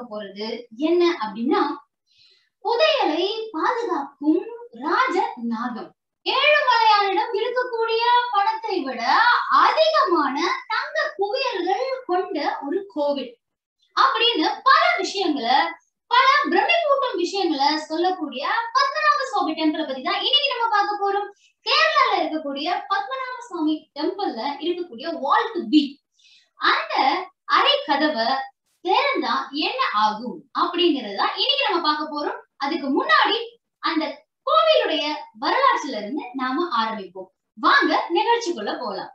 பார்க்க போறது என்ன அப்படின்னா புதையலை பாதுகாக்கும் ராஜ நாகம் ஏழுமலையானிடம் இருக்கக்கூடிய பணத்தை விட அதிகமான தங்க குவியல்கள் கொண்ட ஒரு கோவில் அப்படின்னு பல விஷயங்களை பல பிரமிப்பூட்டும் விஷயங்களை சொல்லக்கூடிய பத்மநாப சுவாமி டெம்பிளை பத்தி தான் இன்னைக்கு நம்ம பார்க்க போறோம் கேரளால இருக்கக்கூடிய பத்மநாப சுவாமி டெம்பிள்ல இருக்கக்கூடிய வால்ட் பி அந்த அறை கதவை திறந்தா என்ன ஆகும் அப்படிங்கறத இன்னைக்கு நம்ம பார்க்க போறோம் அதுக்கு முன்னாடி அந்த கோவிலுடைய வரலாற்றுல இருந்து நாம ஆரம்பிப்போம் வாங்க நிகழ்ச்சிக்குள்ள போலாம்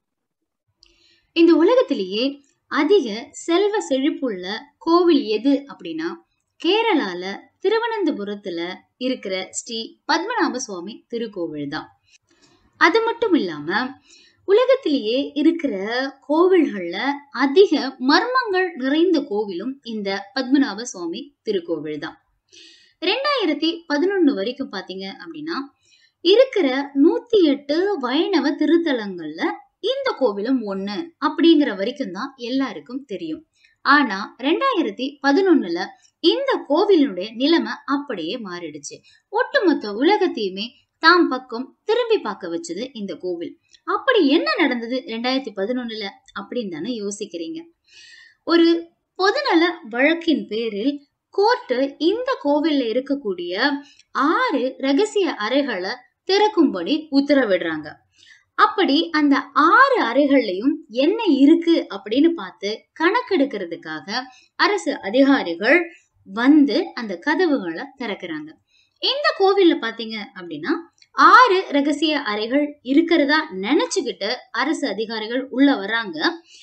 இந்த உலகத்திலேயே அதிக செல்வ செழிப்புள்ள கோவில் எது அப்படின்னா கேரளால திருவனந்தபுரத்துல இருக்கிற ஸ்ரீ பத்மநாப சுவாமி திருக்கோவில் தான் அது மட்டும் இல்லாம உலகத்திலேயே இருக்கிற கோவில்கள்ல அதிக மர்மங்கள் நிறைந்த கோவிலும் இந்த பத்மநாப சுவாமி திருக்கோவில் தான் ரெண்டாயிரத்தி பதினொன்னு வரைக்கும் பாத்தீங்க அப்படின்னா இருக்கிற நூத்தி எட்டு வைணவ திருத்தலங்கள்ல இந்த கோவிலும் ஒண்ணு அப்படிங்கிற வரைக்கும் தான் எல்லாருக்கும் தெரியும் ஆனா ரெண்டாயிரத்தி பதினொன்னுல இந்த கோவிலினுடைய நிலைமை அப்படியே மாறிடுச்சு ஒட்டுமொத்த உலகத்தையுமே தாம் பக்கம் திரும்பி பார்க்க வச்சது இந்த கோவில் அப்படி என்ன நடந்தது ரெண்டாயிரத்தி பதினொன்னுல அப்படின்னு தானே யோசிக்கிறீங்க ஒரு பொதுநல வழக்கின் பேரில் கோர்ட்டு இந்த கோவில்ல இருக்கக்கூடிய ஆறு ரகசிய அறைகளை திறக்கும்படி உத்தரவிடுறாங்க அப்படி அந்த ஆறு அறைகள்லயும் என்ன இருக்கு அப்படின்னு பார்த்து கணக்கெடுக்கிறதுக்காக அரசு அதிகாரிகள் வந்து அந்த கதவுகளை திறக்கிறாங்க இந்த கோவில்ல பாத்தீங்க அப்படின்னா ஆறு ரகசிய அறைகள் இருக்கிறதா நினைச்சுக்கிட்டு அரசு அதிகாரிகள் உள்ள வர்றாங்க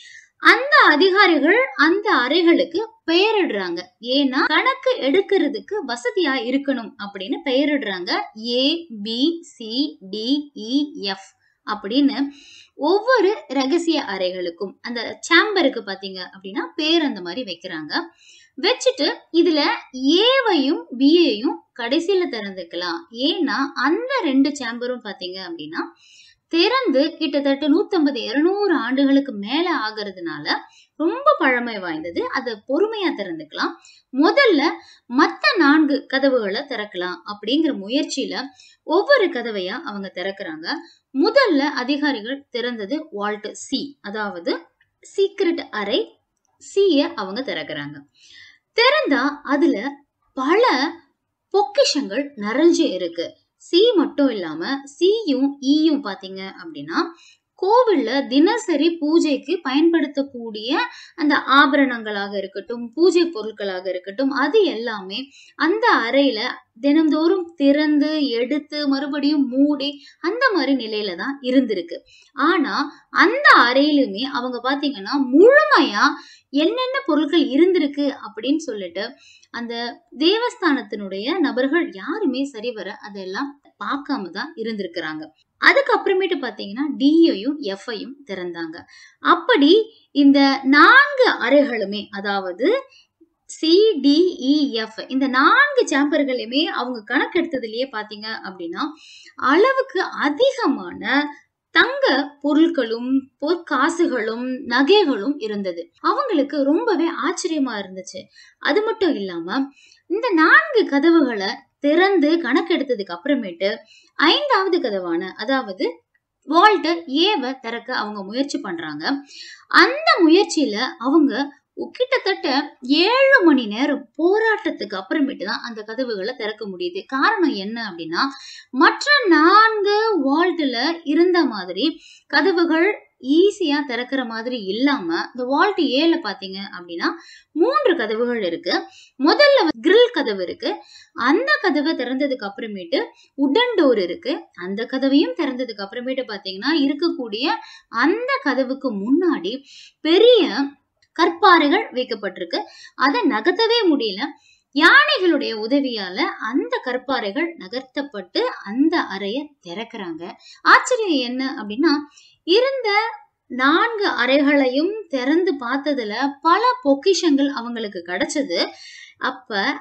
அந்த அதிகாரிகள் அந்த அறைகளுக்கு பெயரிடுறாங்க ஏன்னா கணக்கு எடுக்கிறதுக்கு வசதியா இருக்கணும் அப்படின்னு பெயரிடுறாங்க A B C D E F அப்படின்னு ஒவ்வொரு ரகசிய அறைகளுக்கும் அந்த சாம்பருக்கு பாத்தீங்க அப்படின்னா பேர் அந்த மாதிரி வைக்கிறாங்க வச்சுட்டு இதுல ஏவையும் பியையும் கடைசியில திறந்துக்கலாம் ஏன்னா அந்த ரெண்டு சாம்பரும் பாத்தீங்க அப்படின்னா திறந்து கிட்டத்தட்ட நூத்தம்பது இருநூறு ஆண்டுகளுக்கு மேல ஆகிறதுனால ரொம்ப பழமை வாய்ந்தது அதை பொறுமையா திறந்துக்கலாம் முதல்ல மத்த நான்கு கதவுகளை திறக்கலாம் அப்படிங்கிற முயற்சியில ஒவ்வொரு கதவையா அவங்க திறக்கிறாங்க முதல்ல அதிகாரிகள் திறந்தது வால்ட் சி அதாவது சீக்ரெட் அறை சிய அவங்க திறக்கிறாங்க திறந்தா அதுல பல பொக்கிஷங்கள் நிறைஞ்சு இருக்கு சி மட்டும் இல்லாம சியும் ஈயும் பாத்தீங்க அப்படின்னா கோவில்ல தினசரி பூஜைக்கு பயன்படுத்தக்கூடிய அந்த ஆபரணங்களாக இருக்கட்டும் பூஜை பொருட்களாக இருக்கட்டும் அது எல்லாமே அந்த அறையில தினந்தோறும் திறந்து எடுத்து மறுபடியும் மூடி அந்த மாதிரி நிலையில தான் இருந்திருக்கு ஆனா அந்த அறையிலுமே அவங்க பாத்தீங்கன்னா முழுமையா என்னென்ன பொருட்கள் இருந்திருக்கு அப்படின்னு சொல்லிட்டு அந்த தேவஸ்தானத்தினுடைய நபர்கள் யாருமே சரிவர அதெல்லாம் பார்க்காம தான் இருந்திருக்கிறாங்க அதுக்கப்புறமேட்டு பாத்தீங்கன்னா டியையும் எஃப்ஐயும் திறந்தாங்க அப்படி இந்த நான்கு அறைகளுமே அதாவது சிடிஇஎஃப் இந்த நான்கு சாம்பர்களையுமே அவங்க கணக்கெடுத்ததுலயே பாத்தீங்க அப்படின்னா அளவுக்கு அதிகமான தங்க பொருட்களும் பொற்காசுகளும் நகைகளும் இருந்தது அவங்களுக்கு ரொம்பவே ஆச்சரியமா இருந்துச்சு அது மட்டும் இல்லாம இந்த நான்கு கதவுகளை திறந்து கணக்கெடுத்ததுக்கு அப்புறமேட்டு ஐந்தாவது கதவான அதாவது வால்ட்ட ஏவ திறக்க அவங்க முயற்சி பண்றாங்க அந்த முயற்சியில அவங்க கிட்டத்தட்ட ஏழு மணி நேரம் போராட்டத்துக்கு அப்புறமேட்டு தான் அந்த கதவுகளை திறக்க முடியுது காரணம் என்ன அப்படின்னா மற்ற நான்கு வால்ட்ல இருந்த மாதிரி கதவுகள் ஈஸியா திறக்கிற மாதிரி இல்லாம இந்த வால்ட் ஏல பாத்தீங்க அப்படின்னா மூன்று கதவுகள் இருக்கு முதல்ல கிரில் கதவு இருக்கு அந்த கதவை திறந்ததுக்கு அப்புறமேட்டு உடன் டோர் இருக்கு அந்த கதவையும் திறந்ததுக்கு அப்புறமேட்டு பாத்தீங்கன்னா இருக்கக்கூடிய அந்த கதவுக்கு முன்னாடி பெரிய கற்பாறைகள் வைக்கப்பட்டிருக்கு அதை நகர்த்தவே முடியல யானைகளுடைய உதவியால அந்த கற்பாறைகள் நகர்த்தப்பட்டு அந்த அறைய திறக்கிறாங்க ஆச்சரியம் என்ன அப்படின்னா இருந்த நான்கு அறைகளையும் திறந்து பார்த்ததுல பல பொக்கிஷங்கள் அவங்களுக்கு கிடைச்சது அப்ப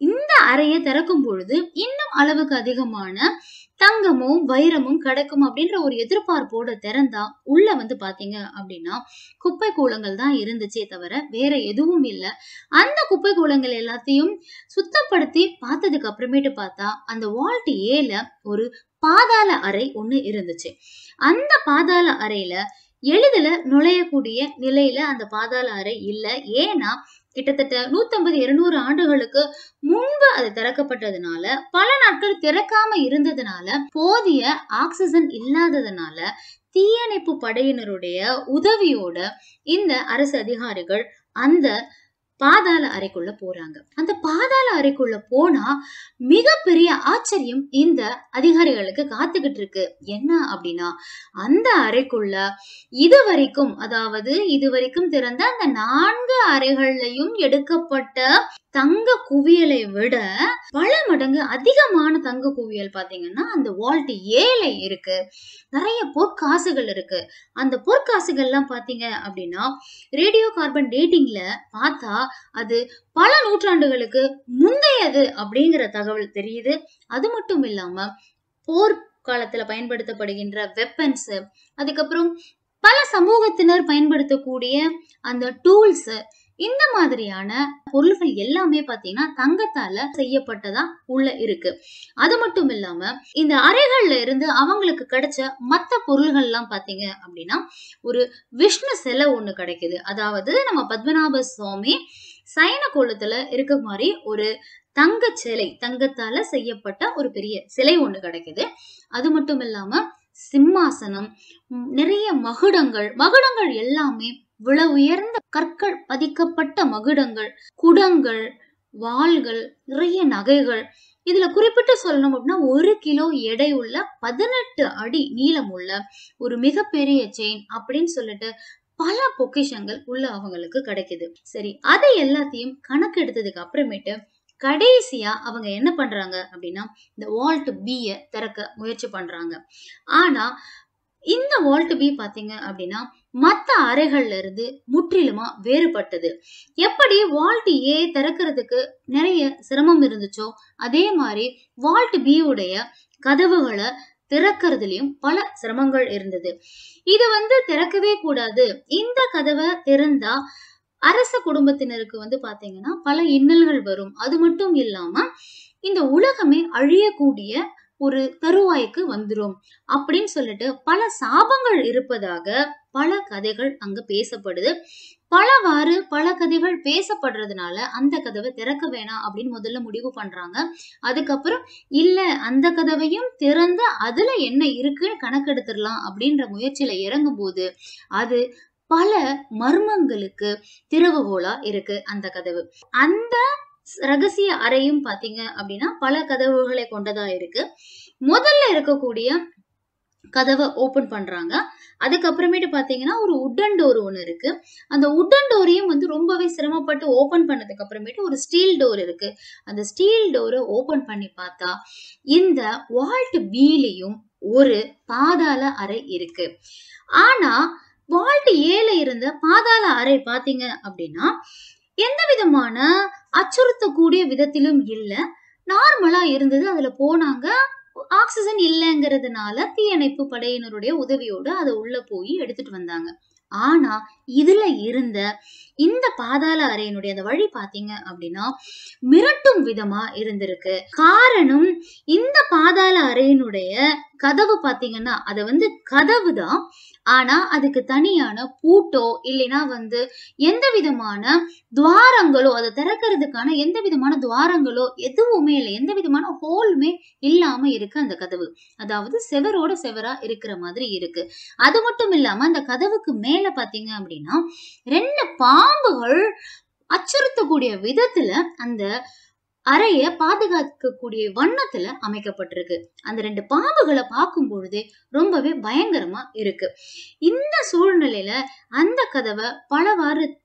இந்த அறையை திறக்கும் பொழுது இன்னும் அளவுக்கு அதிகமான தங்கமும் வைரமும் கிடைக்கும் அப்படின்ற ஒரு எதிர்பார்ப்போட திறந்தா உள்ள வந்து பாத்தீங்க அப்படின்னா குப்பை கூலங்கள் தான் இருந்துச்சே தவிர வேற எதுவும் இல்லை அந்த குப்பை கூலங்கள் எல்லாத்தையும் சுத்தப்படுத்தி பார்த்ததுக்கு அப்புறமேட்டு பார்த்தா அந்த வால்ட் ஏல ஒரு பாதாள அறை ஒண்ணு இருந்துச்சு அந்த பாதாள அறையில எளிதில நுழையக்கூடிய நிலையில அந்த பாதாள அறை இல்ல ஏன்னா கிட்டத்தட்ட நூத்தம்பது இருநூறு ஆண்டுகளுக்கு முன்பு அது திறக்கப்பட்டதுனால பல நாட்கள் திறக்காம இருந்ததுனால போதிய ஆக்சிஜன் இல்லாததுனால தீயணைப்பு படையினருடைய உதவியோட இந்த அரசு அதிகாரிகள் அந்த பாதாள அறைக்குள்ள போறாங்க அந்த பாதாள அறைக்குள்ள போனா மிகப்பெரிய ஆச்சரியம் இந்த அதிகாரிகளுக்கு காத்துக்கிட்டு இருக்கு என்ன அப்படின்னா அந்த அறைக்குள்ள இதுவரைக்கும் அதாவது இதுவரைக்கும் திறந்த அந்த நான்கு அறைகள்லையும் எடுக்கப்பட்ட தங்க குவியலை விட பல மடங்கு அதிகமான தங்க குவியல் பாத்தீங்கன்னா அந்த வால்ட் ஏழை இருக்கு நிறைய பொற்காசுகள் இருக்கு அந்த பொற்காசுகள்லாம் பாத்தீங்க அப்படின்னா ரேடியோ கார்பன் டேட்டிங்ல பார்த்தா அது பல நூற்றாண்டுகளுக்கு முந்தையது அப்படிங்கிற தகவல் தெரியுது அது மட்டும் இல்லாம போர் காலத்துல பயன்படுத்தப்படுகின்ற வெப்பன்ஸ் அதுக்கப்புறம் பல சமூகத்தினர் பயன்படுத்தக்கூடிய அந்த டூல்ஸ் இந்த மாதிரியான பொருள்கள் எல்லாமே பாத்தீங்கன்னா தங்கத்தால செய்யப்பட்டதா உள்ள இருக்கு அது மட்டும் இல்லாம இந்த அறைகள்ல இருந்து அவங்களுக்கு கிடைச்ச மத்த பொருள்கள் எல்லாம் பாத்தீங்க அப்படின்னா ஒரு விஷ்ணு சிலை ஒண்ணு கிடைக்குது அதாவது நம்ம பத்மநாப சுவாமி சைன கோலத்துல இருக்க மாதிரி ஒரு தங்க சிலை தங்கத்தால செய்யப்பட்ட ஒரு பெரிய சிலை ஒண்ணு கிடைக்குது அது மட்டும் இல்லாம சிம்மாசனம் ம், நிறைய மகுடங்கள் மகுடங்கள் எல்லாமே வில உயர்ந்த கற்கள் பதிக்கப்பட்ட மகுடங்கள் குடங்கள் வாள்கள் நிறைய நகைகள் இதுல குறிப்பிட்டு சொல்லணும் அப்படின்னா ஒரு கிலோ எடை உள்ள பதினெட்டு அடி நீளம் உள்ள ஒரு மிகப்பெரிய செயின் அப்படின்னு சொல்லிட்டு பல பொக்கிஷங்கள் உள்ள அவங்களுக்கு கிடைக்குது சரி அதை எல்லாத்தையும் கணக்கு எடுத்ததுக்கு அப்புறமேட்டு கடைசியா அவங்க என்ன பண்றாங்க அப்படின்னா இந்த வால்ட் பிய திறக்க முயற்சி பண்றாங்க ஆனா இந்த வால்ட் பி பாத்தீங்க அப்படின்னா மத்த அறைகள்ல இருந்து முற்றிலுமா வேறுபட்டது எப்படி வால்ட் ஏ திறக்கிறதுக்கு நிறைய சிரமம் இருந்துச்சோ அதே மாதிரி வால்ட் பி உடைய கதவுகளை திறக்கிறதுலயும் பல சிரமங்கள் இருந்தது இது வந்து திறக்கவே கூடாது இந்த கதவை திறந்தா அரச குடும்பத்தினருக்கு வந்து பாத்தீங்கன்னா பல இன்னல்கள் வரும் அது மட்டும் இல்லாம இந்த உலகமே அழியக்கூடிய ஒரு தருவாய்க்கு வந்துரும் அப்படின்னு சொல்லிட்டு பல சாபங்கள் இருப்பதாக பல கதைகள் அங்க பேசப்படுது பலவாறு பல கதைகள் பேசப்படுறதுனால அந்த கதவை திறக்க வேணாம் அப்படின்னு முதல்ல முடிவு பண்றாங்க அதுக்கப்புறம் இல்ல அந்த கதவையும் திறந்து அதுல என்ன இருக்குன்னு கணக்கெடுத்துடலாம் அப்படின்ற முயற்சியில இறங்கும் போது அது பல மர்மங்களுக்கு திறவுகோலா இருக்கு அந்த கதவு அந்த ரகசிய அறையும் பாத்தீங்க அப்படின்னா பல கதவுகளை கொண்டதா இருக்கு முதல்ல இருக்கக்கூடிய கதவை ஓபன் பண்றாங்க அதுக்கப்புறமேட்டு பாத்தீங்கன்னா ஒரு உட்டன் டோர் ஒன்று இருக்கு அந்த உட்டன் டோரையும் வந்து ரொம்பவே சிரமப்பட்டு ஓபன் பண்ணதுக்கு அப்புறமேட்டு ஒரு ஸ்டீல் டோர் இருக்கு அந்த ஸ்டீல் டோரை ஓபன் பண்ணி பார்த்தா இந்த வால்ட் பீலையும் ஒரு பாதாள அறை இருக்கு ஆனா வால்ட் ஏல இருந்த பாதாள அறை பாத்தீங்க அப்படின்னா எந்த விதமான அச்சுறுத்தக்கூடிய விதத்திலும் இல்ல நார்மலா இருந்தது அதுல போனாங்க ஆக்சிஜன் இல்லைங்கிறதுனால தீயணைப்பு படையினருடைய உதவியோட அதை உள்ள போய் எடுத்துட்டு வந்தாங்க ஆனா இதுல இருந்த இந்த பாதாள அறையினுடைய அந்த வழி பாத்தீங்க அப்படின்னா மிரட்டும் விதமா இருந்திருக்கு காரணம் இந்த பாதாள அறையினுடைய கதவு பாத்தீங்கன்னா அது வந்து கதவு தான் ஆனா அதுக்கு தனியான பூட்டோ இல்லைன்னா வந்து எந்த விதமான துவாரங்களோ அதை திறக்கிறதுக்கான எந்த விதமான துவாரங்களோ எதுவுமே இல்லை எந்த விதமான ஹோலுமே இல்லாம இருக்கு அந்த கதவு அதாவது செவரோட செவரா இருக்கிற மாதிரி இருக்கு அது மட்டும் இல்லாம அந்த கதவுக்கு மேல பாத்தீங்க அப்படின்னா ரெண்டு பாம்புகள் அச்சுறுத்தக்கூடிய விதத்துல அந்த அறைய பாதுகாக்கக்கூடிய வண்ணத்துல அமைக்கப்பட்டிருக்கு அந்த ரெண்டு பாம்புகளை பார்க்கும் பொழுதே ரொம்பவே பயங்கரமா இருக்கு இந்த சூழ்நிலையில அந்த கதவை பலவாறு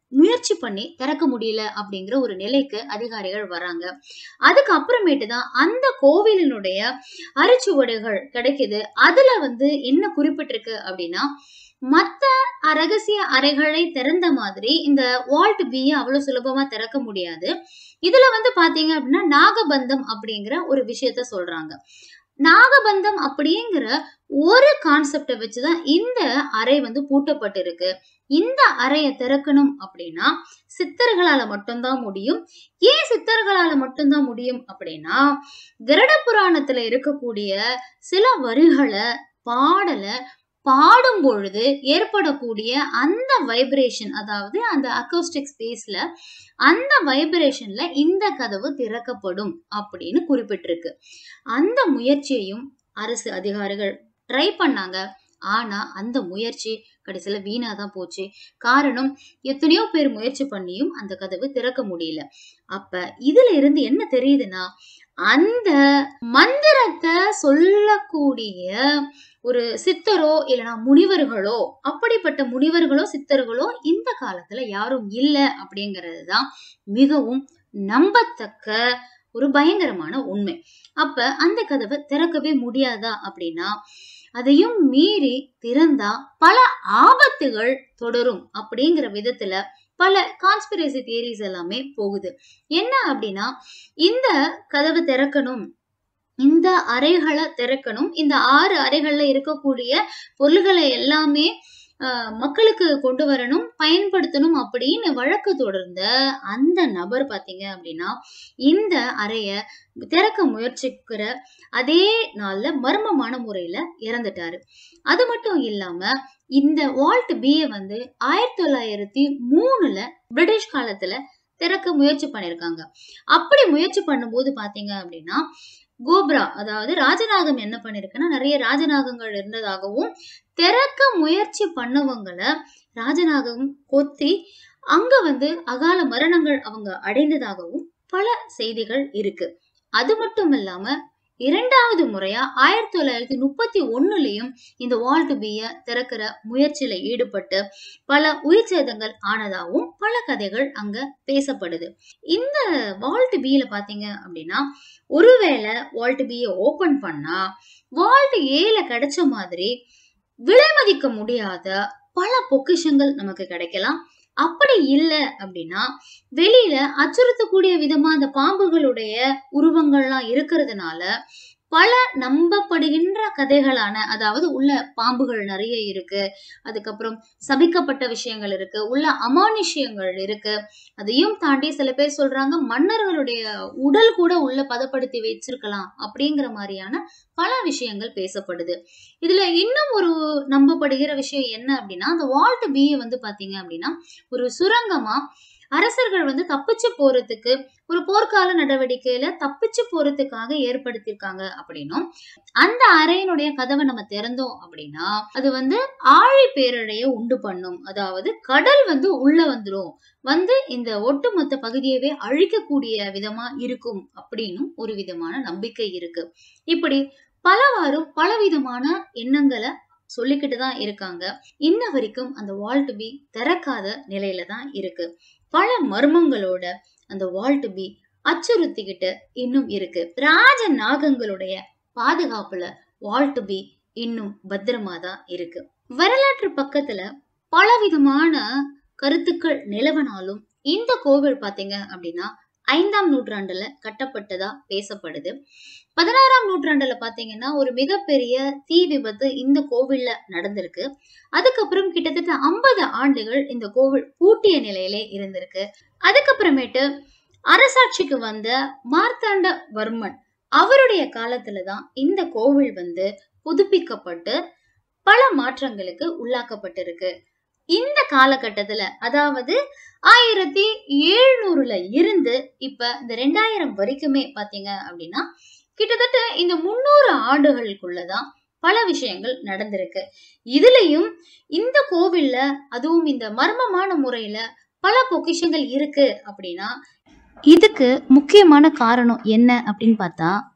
முயற்சி பண்ணி திறக்க முடியல அப்படிங்கிற ஒரு நிலைக்கு அதிகாரிகள் வராங்க அதுக்கு அப்புறமேட்டு தான் அந்த கோவிலினுடைய அரிச்சுவடுகள் கிடைக்குது அதுல வந்து என்ன குறிப்பிட்டிருக்கு அப்படின்னா மத்த ரகசிய அறைகளை திறந்த மாதிரி இந்த வால்ட் பியை அவ்வளவு சுலபமா திறக்க முடியாது இதுல வந்து பாத்தீங்க அப்படின்னா நாகபந்தம் அப்படிங்கிற ஒரு விஷயத்த சொல்றாங்க நாகபந்தம் அப்படிங்கிற ஒரு கான்செப்டை வச்சுதான் இந்த அறை வந்து பூட்டப்பட்டிருக்கு இந்த அறையை திறக்கணும் அப்படின்னா சித்தர்களால மட்டும்தான் முடியும் ஏன் சித்தர்களால மட்டும்தான் முடியும் அப்படின்னா கருட புராணத்துல இருக்கக்கூடிய சில வரிகளை பாடலை பாடும் பொழுது ஏற்படக்கூடிய அந்த வைப்ரேஷன் அதாவது அந்த அக்கோஸ்டிக் ஸ்பேஸ்ல அந்த வைப்ரேஷன்ல இந்த கதவு திறக்கப்படும் அப்படின்னு குறிப்பிட்டிருக்கு அந்த முயற்சியையும் அரசு அதிகாரிகள் ட்ரை பண்ணாங்க ஆனா அந்த முயற்சி கடைசியில வீணா தான் போச்சு காரணம் எத்தனையோ பேர் முயற்சி பண்ணியும் அந்த கதவு திறக்க முடியல அப்ப இதுல இருந்து என்ன தெரியுதுன்னா அந்த மந்திரத்தை சொல்லக்கூடிய ஒரு சித்தரோ இல்லைன்னா முனிவர்களோ அப்படிப்பட்ட முனிவர்களோ சித்தர்களோ இந்த காலத்துல யாரும் இல்லை அப்படிங்கிறது தான் மிகவும் நம்பத்தக்க ஒரு பயங்கரமான உண்மை அப்ப அந்த கதவை திறக்கவே முடியாதா அப்படின்னா அதையும் மீறி திறந்தா பல ஆபத்துகள் தொடரும் அப்படிங்கிற விதத்துல பல கான்ஸ்பிரசி தியரிஸ் எல்லாமே போகுது என்ன அப்படின்னா இந்த கதவை திறக்கணும் இந்த அறைகளை திறக்கணும் இந்த ஆறு அறைகள்ல இருக்கக்கூடிய பொருள்களை எல்லாமே ஆஹ், மக்களுக்கு கொண்டு வரணும் பயன்படுத்தணும் அப்படின்னு வழக்கு தொடர்ந்த அந்த நபர் பாத்தீங்க அப்படின்னா இந்த அறைய திறக்க முயற்சிக்கிற அதே நாள்ல மர்மமான முறையில இறந்துட்டாரு அது மட்டும் இல்லாம இந்த வால்ட் பிஏ வந்து ஆயிரத்தி தொள்ளாயிரத்தி மூணுல பிரிட்டிஷ் காலத்துல திறக்க முயற்சி பண்ணிருக்காங்க அப்படி முயற்சி பண்ணும்போது பாத்தீங்க அப்படின்னா கோப்ரா அதாவது ராஜநாகம் என்ன பண்ணிருக்குன்னா நிறைய ராஜநாகங்கள் இருந்ததாகவும் திறக்க முயற்சி பண்ணவங்களை ராஜநாகம் கொத்தி அங்க வந்து அகால மரணங்கள் அவங்க அடைந்ததாகவும் பல செய்திகள் இருக்கு அது மட்டும் இல்லாம இரண்டாவது முறையா ஆயிரத்தி தொள்ளாயிரத்தி முப்பத்தி ஒண்ணுலயும் இந்த வால்ட் பிய திறக்கிற முயற்சியில ஈடுபட்டு பல உயிர் சேதங்கள் ஆனதாகவும் பல கதைகள் அங்க பேசப்படுது இந்த வால்ட் பியில பாத்தீங்க அப்படின்னா ஒருவேளை வால்ட் பியை ஓபன் பண்ணா வால்ட் ஏல கிடைச்ச மாதிரி விலை மதிக்க முடியாத பல பொக்கிஷங்கள் நமக்கு கிடைக்கலாம் அப்படி இல்லை அப்படின்னா வெளியில அச்சுறுத்தக்கூடிய விதமா அந்த பாம்புகளுடைய உருவங்கள்லாம் இருக்கிறதுனால பல நம்பப்படுகின்ற கதைகளான அதாவது உள்ள பாம்புகள் நிறைய இருக்கு அதுக்கப்புறம் சபிக்கப்பட்ட விஷயங்கள் இருக்கு உள்ள அமானுஷ்யங்கள் இருக்கு அதையும் தாண்டி சில பேர் சொல்றாங்க மன்னர்களுடைய உடல் கூட உள்ள பதப்படுத்தி வச்சிருக்கலாம் அப்படிங்கிற மாதிரியான பல விஷயங்கள் பேசப்படுது இதுல இன்னும் ஒரு நம்பப்படுகிற விஷயம் என்ன அப்படின்னா அந்த வால்ட் பிஏ வந்து பாத்தீங்க அப்படின்னா ஒரு சுரங்கமா அரசர்கள் வந்து தப்பிச்சு போறதுக்கு ஒரு போர்க்கால நடவடிக்கையில தப்பிச்சு போறதுக்காக ஏற்படுத்தியிருக்காங்க அப்படின்னும் அந்த அறையினுடைய கதவை நம்ம திறந்தோம் அப்படின்னா அது வந்து ஆழி பேரழைய உண்டு பண்ணும் அதாவது கடல் வந்து உள்ள வந்துரும் வந்து இந்த ஒட்டுமொத்த பகுதியவே அழிக்கக்கூடிய விதமா இருக்கும் அப்படின்னும் ஒரு விதமான நம்பிக்கை இருக்கு இப்படி பலவாறும் பலவிதமான எண்ணங்களை சொல்லிக்கிட்டு தான் இருக்காங்க இன்ன வரைக்கும் அந்த வால்ட் பி திறக்காத நிலையில தான் இருக்கு பல மர்மங்களோட அந்த வால்ட் பி அச்சுறுத்திக்கிட்டு இன்னும் இருக்கு ராஜ நாகங்களுடைய பாதுகாப்புல வால்ட் பி இன்னும் பத்திரமா தான் இருக்கு வரலாற்று பக்கத்துல பலவிதமான கருத்துக்கள் நிலவனாலும் இந்த கோவில் பாத்தீங்க அப்படின்னா ஐந்தாம் நூற்றாண்டுல கட்டப்பட்டதா பேசப்படுது பதினாறாம் நூற்றாண்டுல பாத்தீங்கன்னா ஒரு மிகப்பெரிய தீ விபத்து இந்த கோவில்ல நடந்திருக்கு அதுக்கப்புறம் கிட்டத்தட்ட ஐம்பது ஆண்டுகள் இந்த கோவில் பூட்டிய நிலையிலே இருந்திருக்கு அதுக்கப்புறமேட்டு அரசாட்சிக்கு வந்த மார்த்தாண்டவர்மன் அவருடைய காலத்துல தான் இந்த கோவில் வந்து புதுப்பிக்கப்பட்டு பல மாற்றங்களுக்கு உள்ளாக்கப்பட்டிருக்கு இந்த காலகட்டத்துல அதாவது ஆயிரத்தி எழுநூறுல இருந்து இப்ப இந்த ரெண்டாயிரம் வரைக்குமே பாத்தீங்க அப்படின்னா கிட்டத்தட்ட இந்த முன்னூறு ஆண்டுகளுக்குள்ளதான் பல விஷயங்கள் நடந்திருக்கு இதுலயும் இந்த கோவில்ல அதுவும் இந்த மர்மமான முறையில பல பொக்கிஷங்கள் இருக்கு அப்படின்னா இதுக்கு முக்கியமான காரணம் என்ன அப்படின்னு பார்த்தா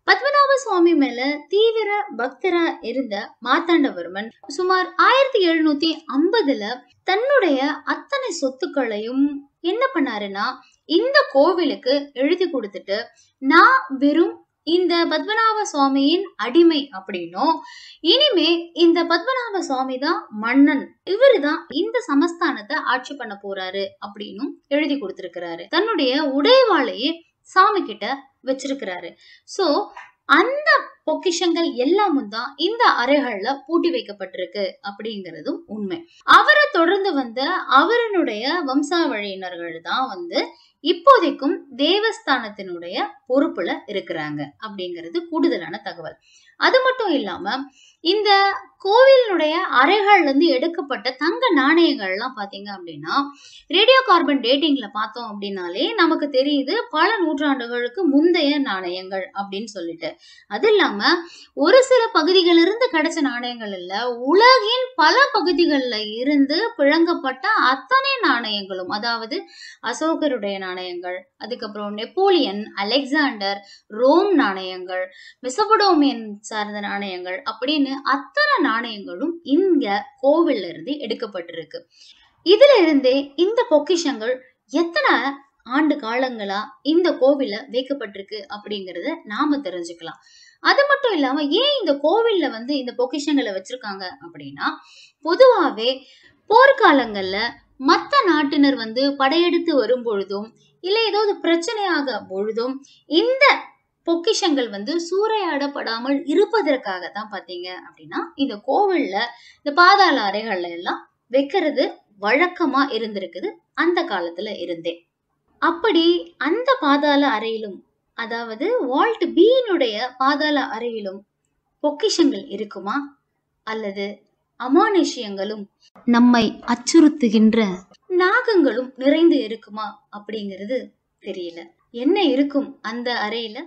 பத்மநாப சுவாமி மேல தீவிர பக்தரா இருந்த மார்த்தாண்டவர்மன் சுமார் ஆயிரத்தி எழுநூத்தி ஐம்பதுல தன்னுடைய அத்தனை சொத்துக்களையும் என்ன பண்ணாருன்னா இந்த கோவிலுக்கு எழுதி கொடுத்துட்டு நான் வெறும் இந்த பத்மநாப சுவாமியின் அடிமை அப்படின்னும் இனிமே இந்த பத்மநாப சுவாமி தான் மன்னன் இவரு தான் இந்த சமஸ்தானத்தை ஆட்சி பண்ண போறாரு அப்படின்னும் எழுதி கொடுத்திருக்கிறாரு தன்னுடைய உடைவாளையே சாமி கிட்ட வச்சிருக்கிறாரு சோ அந்த பொக்கிஷங்கள் எல்லாமும் தான் இந்த அறைகள்ல பூட்டி வைக்கப்பட்டிருக்கு அப்படிங்கிறதும் உண்மை அவரை தொடர்ந்து வந்த அவரனுடைய வம்சாவழியினர்கள் தான் வந்து இப்போதைக்கும் தேவஸ்தானத்தினுடைய பொறுப்புல இருக்கிறாங்க அப்படிங்கிறது கூடுதலான தகவல் அது மட்டும் இல்லாம இந்த கோவிலினுடைய அறைகள்ல இருந்து எடுக்கப்பட்ட தங்க நாணயங்கள்லாம் பாத்தீங்க அப்படின்னா ரேடியோ கார்பன் டேட்டிங்ல பார்த்தோம் அப்படின்னாலே நமக்கு தெரியுது பல நூற்றாண்டுகளுக்கு முந்தைய நாணயங்கள் அப்படின்னு சொல்லிட்டு அது இல்லாம ஒரு சில பகுதிகளிலிருந்து கிடைச்ச நாணயங்கள் இல்ல உலகின் பல பகுதிகளில் இருந்து பிழங்கப்பட்ட அத்தனை நாணயங்களும் அதாவது அசோகருடைய நாணயங்கள் அதுக்கப்புறம் நெப்போலியன் அலெக்சாண்டர் ரோம் நாணயங்கள் மெசபடோமியன் சார்ந்த நாணயங்கள் அப்படின்னு அத்தனை நாணயங்களும் இங்க கோவில்ல இருந்து எடுக்கப்பட்டிருக்கு இதுல இருந்தே இந்த பொக்கிஷங்கள் எத்தனை ஆண்டு காலங்களா இந்த கோவில்ல வைக்கப்பட்டிருக்கு அப்படிங்கறத நாம தெரிஞ்சுக்கலாம் அது மட்டும் இல்லாம ஏன் இந்த கோவில்ல வந்து இந்த பொக்கிஷங்களை வச்சிருக்காங்க அப்படின்னா பொதுவாவே போர்க்காலங்கள்ல மத்த நாட்டினர் வந்து படையெடுத்து வரும் பொழுதும் இல்ல ஏதாவது பிரச்சனையாக பொழுதும் இந்த பொக்கிஷங்கள் வந்து சூறையாடப்படாமல் இருப்பதற்காக தான் பாத்தீங்க அப்படின்னா இந்த கோவில்ல இந்த பாதாள அறைகள்ல எல்லாம் வைக்கிறது வழக்கமா இருந்திருக்குது அந்த காலத்துல இருந்தே அப்படி அந்த பாதாள அறையிலும் அதாவது வால்ட் பீனுடைய பாதாள அறையிலும் பொக்கிஷங்கள் இருக்குமா அல்லது அமானுஷ்யங்களும் நம்மை அச்சுறுத்துகின்ற நாகங்களும் நிறைந்து இருக்குமா அப்படிங்கிறது தெரியல என்ன இருக்கும் அந்த அறையில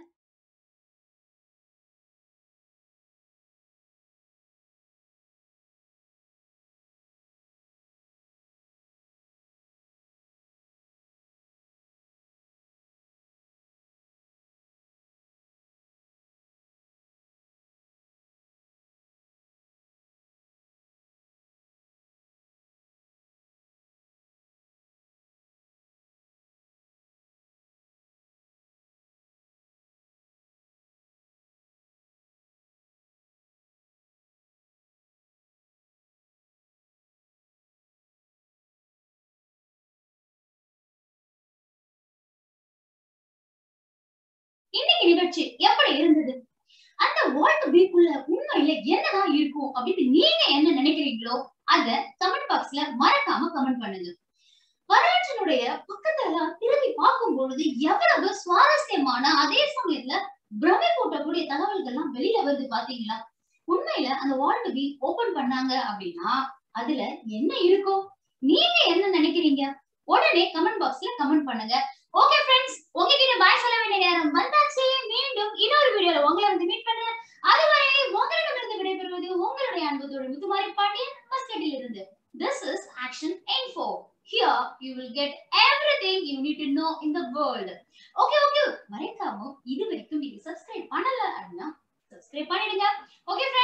இன்னைக்கு நிகழ்ச்சி எப்படி இருந்தது அந்த வால்ட் பீக்குள்ள உண்மையில என்னதான் இருக்கும் அப்படின்னு நீங்க என்ன நினைக்கிறீங்களோ அத கமெண்ட் பாக்ஸ்ல மறக்காம கமெண்ட் பண்ணுங்க வரலாற்றினுடைய பக்கத்துல எல்லாம் திரும்பி பார்க்கும் பொழுது எவ்வளவு சுவாரஸ்யமான அதே சமயத்துல பிரமை கூட்டக்கூடிய தகவல்கள் எல்லாம் வெளியில வருது பாத்தீங்களா உண்மையில அந்த வால்ட் பீ ஓபன் பண்ணாங்க அப்படின்னா அதுல என்ன இருக்கும் நீங்க என்ன நினைக்கிறீங்க உடனே கமெண்ட் பாக்ஸ்ல கமெண்ட் பண்ணுங்க ஓகே ஃப்ரெண்ட்ஸ் உங்ககிட்ட பாய் சொல்ல வேண்டிய நேரம் வந்தாச்சு மீண்டும் இன்னொரு வீடியோல உங்களை வந்து மீட் பண்றேன் அதுவரை உங்களிடமிருந்து விடைபெறுவது உங்களுடைய அன்புதோடு முத்துமாரி பாண்டியன் மஸ்கட்டில் இருந்து this is Action Info here you will get everything you need to know in the world okay okay மறக்காம இது வரைக்கும் நீங்க சப்ஸ்கிரைப் பண்ணல அப்படின்னா சப்ஸ்கிரைப் பண்ணிடுங்க ஓகே